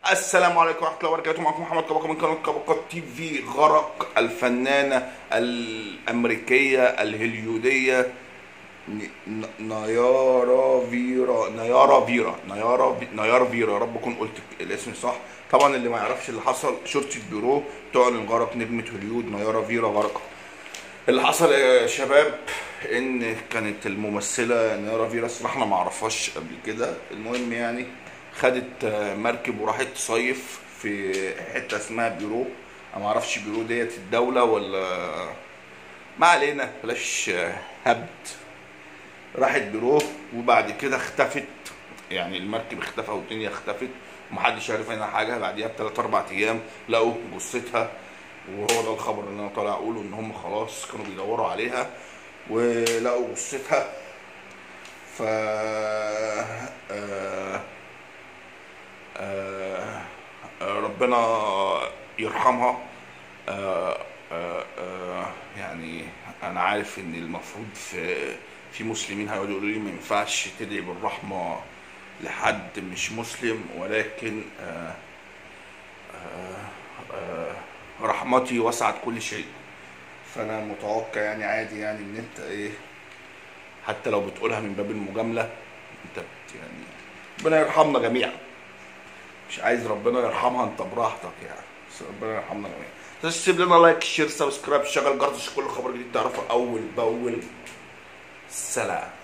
السلام عليكم ورحمه الله وبركاته معكم محمد كبكه من قناه كبكه تي في غرق الفنانه الامريكيه الهوليوديه ن- ن- نيارا فيرا نيارا فيرا نيارا في- نيارا فيرا يا رب اكون قلت الاسم صح طبعا اللي ما يعرفش اللي حصل شرطه بيرو تعلن غرق نجمه هوليود نيارا فيرا غرقت اللي حصل يا شباب ان كانت الممثله نيارا فيرا الصراحه انا ما اعرفهاش قبل كده المهم يعني خدت آه، مركب وراحت تصيف في حته اسمها بيرو انا ما اعرفش بيرو ديت الدوله ولا ما علينا بلاش آه، هبد راحت بيرو وبعد كده اختفت يعني المركب اختفى والدنيا اختفت ومحدش عارف عنها حاجه بعديها بثلاث اربع ايام لقوا جثتها وهو ده الخبر اللي انا طالع اقوله ان هم خلاص كانوا بيدوروا عليها ولقوا جثتها ف آه... آه... آه... ربنا يرحمها آه... آه... آه... يعني انا عارف ان المفروض في في مسلمين هيقعدوا يقولوا لي ما ينفعش تدعي بالرحمه لحد مش مسلم ولكن آه... آه... رحمتي وسعت كل شيء فانا متوقع يعني عادي يعني ان انت ايه حتى لو بتقولها من باب المجامله انت بت يعني ربنا يرحمنا جميعا مش عايز ربنا يرحمها انت براحتك يعني بس ربنا يرحمنا جميعا تسيب لنا لايك شير سبسكرايب شغل جرس كل خبر جديد تعرفه اول باول سلام